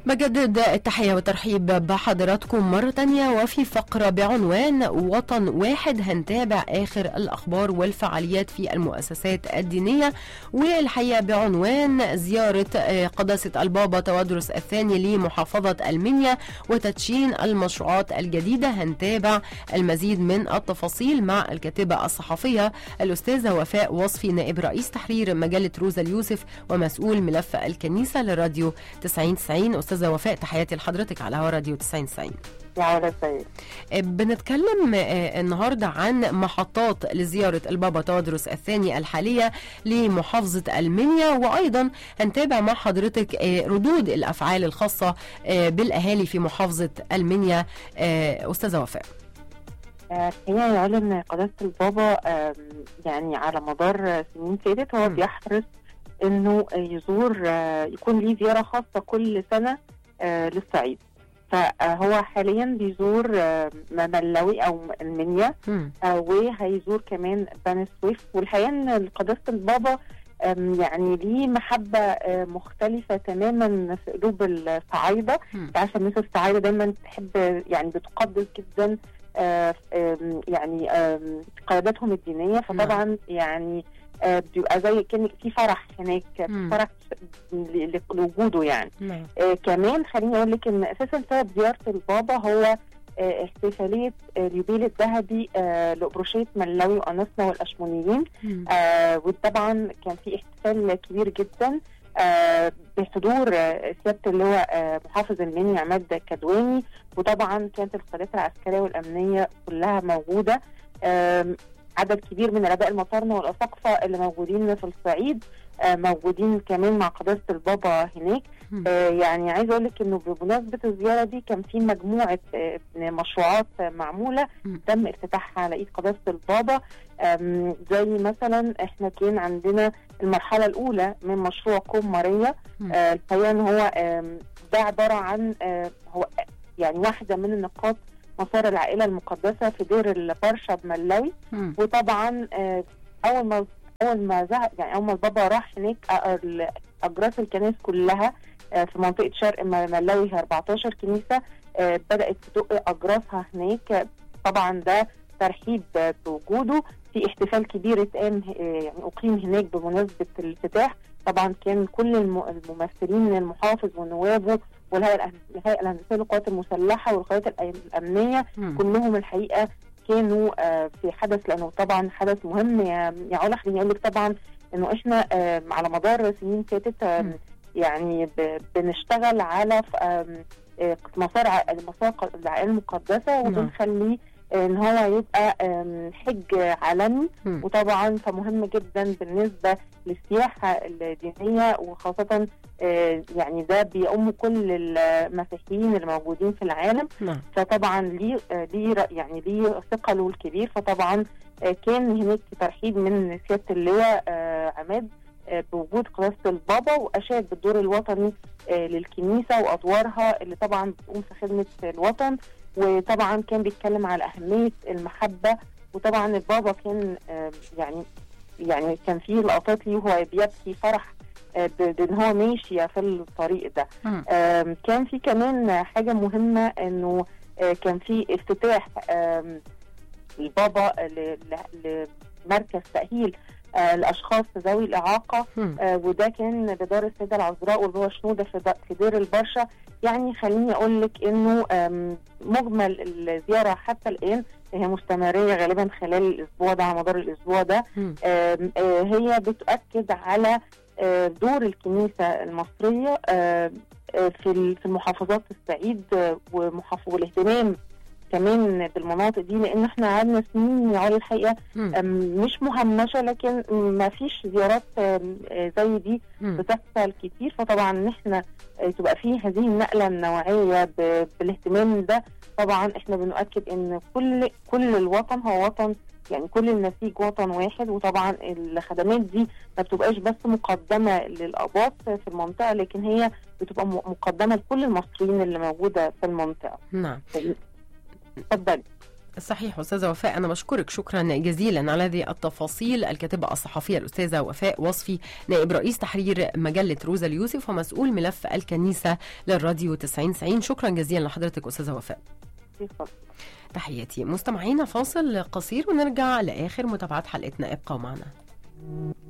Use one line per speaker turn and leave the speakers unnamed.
بجدد التحية والترحيب بحضراتكم مرة تانية وفي فقرة بعنوان وطن واحد هنتابع آخر الأخبار والفعاليات في المؤسسات الدينية والحقيقة بعنوان زيارة قداسة البابا تودرس الثاني لمحافظة المنيا وتدشين المشروعات الجديدة هنتابع المزيد من التفاصيل مع الكاتبة الصحفية الأستاذة وفاء وصفي نائب رئيس تحرير مجلة روزا اليوسف ومسؤول ملف الكنيسة لراديو 9090 أستاذة وفاء تحياتي لحضرتك على هوا راديو 9090
يا علا سيد
بنتكلم النهاردة عن محطات لزيارة البابا تودرس الثاني الحالية لمحافظة المنيا وأيضا هنتابع مع حضرتك ردود الأفعال الخاصة بالأهالي في محافظة المنيا أستاذة وفاء
الحقيقة يا علا إن قداسة البابا يعني على مدار سنين فاتت هو بيحرص انه يزور يكون ليه زياره خاصه كل سنه للصعيد فهو حاليا بيزور مملوي او المنيا وهيزور كمان بني سويف والحقيقه ان قداسه البابا يعني ليه محبة مختلفة تماما في قلوب الصعايدة عشان الناس الصعايدة دايما تحب يعني بتقدس جدا يعني قياداتهم الدينية فطبعا يعني آه بيبقى زي كان في فرح هناك
مم.
فرح ل- لوجوده يعني آه كمان خليني اقول لك ان اساسا سبب زياره البابا هو آه احتفاليه آه اليوبيل الذهبي آه لأبروشية ملاوي وأنسنا والأشمونيين آه وطبعا كان في احتفال كبير جدا آه بحضور آه سياده اللواء آه محافظ المنيا عماد كدواني وطبعا كانت القيادات العسكريه والامنيه كلها موجوده آم، عدد كبير من الاباء المطارنه والاساقفه اللي موجودين في الصعيد آه، موجودين كمان مع قداسه البابا هناك آه، يعني عايزه اقول لك انه بمناسبه الزياره دي كان في مجموعه آه، مشروعات آه، معموله
مم.
تم افتتاحها على ايد قداسه البابا آم، زي مثلا احنا كان عندنا المرحله الاولى من مشروع كوم ماريا
مم.
آه، الحقيقه ان هو آم، ده عباره عن آه، هو يعني واحده من النقاط مسار العائله المقدسه في دير البرشا بملاوي
مم.
وطبعا آه، اول ما اول ما زهق يعني اول ما البابا راح هناك آه، ال- اجراس الكنائس كلها آه، في منطقه شرق م- ملاوي 14 كنيسه آه، بدات تدق اجراسها هناك آه، طبعا ده ترحيب آه، بوجوده في احتفال كبير اتقام آه، يعني اقيم هناك بمناسبه الافتتاح طبعا كان كل الم- الممثلين من المحافظ ونوابه والهيئه الأهن- الهيئه الهندسيه للقوات المسلحه والقوات الأي- الامنيه
مم.
كلهم الحقيقه كانوا آه، في حدث لانه طبعا حدث مهم يا يا علا خليني اقول لك طبعا انه احنا آه، على مدار سنين فاتت آه،
مم.
يعني ب- بنشتغل على ف- آم، آه، مسار ع- مسار ق- العائله المقدسه
نعم.
وبنخليه آه، ان هو يبقى آم، حج عالمي
مم.
وطبعا فمهم جدا بالنسبه للسياحه الدينيه وخاصه آه، يعني ده بيؤم كل المسيحيين اللي موجودين في العالم
نعم
فطبعا ليه آه، ليه رأ- يعني ليه ثقله الكبير فطبعا آه، كان هناك ترحيب من سياده اللواء آه، عماد آه، بوجود قداسه البابا واشاد بالدور الوطني آه، للكنيسه وادوارها اللي طبعا بتقوم في خدمه الوطن وطبعا كان بيتكلم على اهميه المحبه وطبعا البابا كان آه، يعني يعني كان في لقطات ليه وهو بيبكي فرح آه، ب- بان هو ماشي في الطريق ده
مم.
آم، كان في كمان حاجة مهمة انه آه، كان في افتتاح آم، البابا ل- ل- لمركز تأهيل آه، لأشخاص ذوي الإعاقة
مم.
آه، وده كان بدار السيدة العذراء واللي هو شنودة في د- في دير البرشا يعني خليني أقول لك إنه آم، مجمل الزيارة حتى الآن هي مستمرية غالبا خلال الأسبوع ده على مدار الأسبوع ده
مم.
آم، آه، هي بتؤكد على آه، دور الكنيسة المصرية آه، آه، في ال- في المحافظات الصعيد آه، ومحافظ والاهتمام كمان بالمناطق دي لان احنا قعدنا سنين يا علي الحقيقه
مم.
آم، مش مهمشه لكن ما فيش زيارات آم، آه، زي دي
مم.
بتحصل كتير فطبعا ان احنا آه، تبقى فيه هذه النقله النوعيه ب- بالاهتمام ده طبعا احنا بنؤكد ان كل كل الوطن هو وطن يعني كل النسيج وطن واحد وطبعا الخدمات دي ما بتبقاش بس مقدمه للاباط في المنطقه لكن هي بتبقى م- مقدمه لكل المصريين اللي موجوده في المنطقه
نعم
اتفضلي
صحيح استاذه وفاء انا بشكرك شكرا جزيلا على هذه التفاصيل الكاتبه الصحفيه الاستاذه وفاء وصفي نائب رئيس تحرير مجله روزا اليوسف ومسؤول ملف الكنيسه للراديو 90 شكرا جزيلا لحضرتك استاذه وفاء تحياتي مستمعينا فاصل قصير ونرجع لاخر متابعات حلقتنا ابقوا معنا